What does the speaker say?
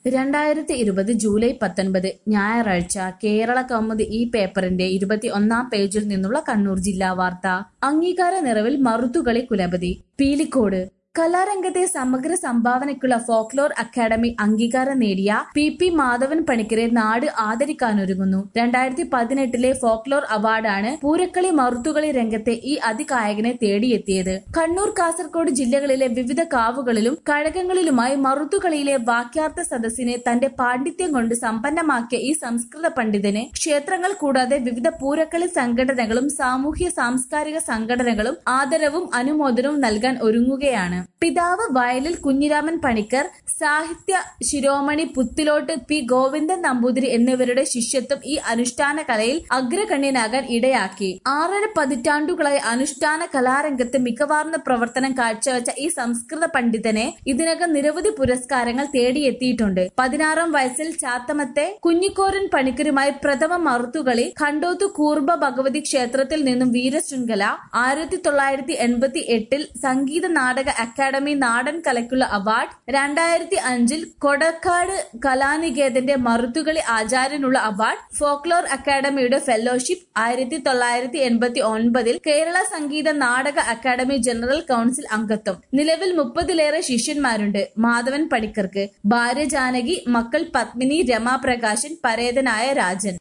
രണ്ടായിരത്തി ഇരുപത് ജൂലൈ പത്തൊൻപത് ഞായറാഴ്ച കേരള കൗമുദി ഈ പേപ്പറിന്റെ ഇരുപത്തി ഒന്നാം പേജിൽ നിന്നുള്ള കണ്ണൂർ ജില്ലാ വാർത്ത അംഗീകാര നിറവിൽ മറുത്തുകളി കുലപതി പീലിക്കോട് കലാരംഗത്തെ സമഗ്ര സംഭാവനയ്ക്കുള്ള ഫോക്ലോർ അക്കാദമി അംഗീകാരം നേടിയ പി പി മാധവൻ പണിക്കരെ നാട് ആദരിക്കാനൊരുങ്ങുന്നു രണ്ടായിരത്തി പതിനെട്ടിലെ ഫോക്ലോർ അവാർഡാണ് പൂരക്കളി മറുത്തുകളി രംഗത്തെ ഈ അതികായകനെ തേടിയെത്തിയത് കണ്ണൂർ കാസർഗോഡ് ജില്ലകളിലെ വിവിധ കാവുകളിലും കഴകങ്ങളിലുമായി മറുത്തുകളിയിലെ വാക്യാർത്ഥ സദസ്സിനെ തന്റെ പാണ്ഡിത്യം കൊണ്ട് സമ്പന്നമാക്കിയ ഈ സംസ്കൃത പണ്ഡിതന് ക്ഷേത്രങ്ങൾ കൂടാതെ വിവിധ പൂരക്കളി സംഘടനകളും സാമൂഹ്യ സാംസ്കാരിക സംഘടനകളും ആദരവും അനുമോദനവും നൽകാൻ ഒരുങ്ങുകയാണ് പിതാവ് വയലിൽ കുഞ്ഞിരാമൻ പണിക്കർ സാഹിത്യ ശിരോമണി പുത്തിലോട്ട് പി ഗോവിന്ദൻ നമ്പൂതിരി എന്നിവരുടെ ശിഷ്യത്വം ഈ അനുഷ്ഠാന കലയിൽ അഗ്രഗണ്യനാകാൻ ഇടയാക്കി ആറര പതിറ്റാണ്ടുകളായി അനുഷ്ഠാന കലാരംഗത്ത് മികവാർന്ന പ്രവർത്തനം കാഴ്ചവെച്ച ഈ സംസ്കൃത പണ്ഡിതനെ ഇതിനകം നിരവധി പുരസ്കാരങ്ങൾ തേടിയെത്തിയിട്ടുണ്ട് പതിനാറാം വയസ്സിൽ ചാത്തമത്തെ കുഞ്ഞിക്കോരൻ പണിക്കരുമായി പ്രഥമ മറുത്തുകളി ഖണ്ടോത്തു കൂർബ ഭഗവതി ക്ഷേത്രത്തിൽ നിന്നും വീരശൃംഖല ആയിരത്തി തൊള്ളായിരത്തി എൺപത്തി എട്ടിൽ സംഗീത നാടക അക്കാദമി നാടൻ കലയ്ക്കുള്ള അവാർഡ് രണ്ടായിരത്തി അഞ്ചിൽ കൊടക്കാട് കലാനികേതന്റെ മറുത്തുകളി ആചാര്യനുള്ള അവാർഡ് ഫോക്ലോർ അക്കാദമിയുടെ ഫെലോഷിപ്പ് ആയിരത്തി തൊള്ളായിരത്തി എൺപത്തി ഒൻപതിൽ കേരള സംഗീത നാടക അക്കാദമി ജനറൽ കൌൺസിൽ അംഗത്വം നിലവിൽ മുപ്പതിലേറെ ശിഷ്യന്മാരുണ്ട് മാധവൻ പണിക്കർക്ക് ഭാര്യ ജാനകി മക്കൾ പത്മിനി രമാപ്രകാശൻ പരേതനായ രാജൻ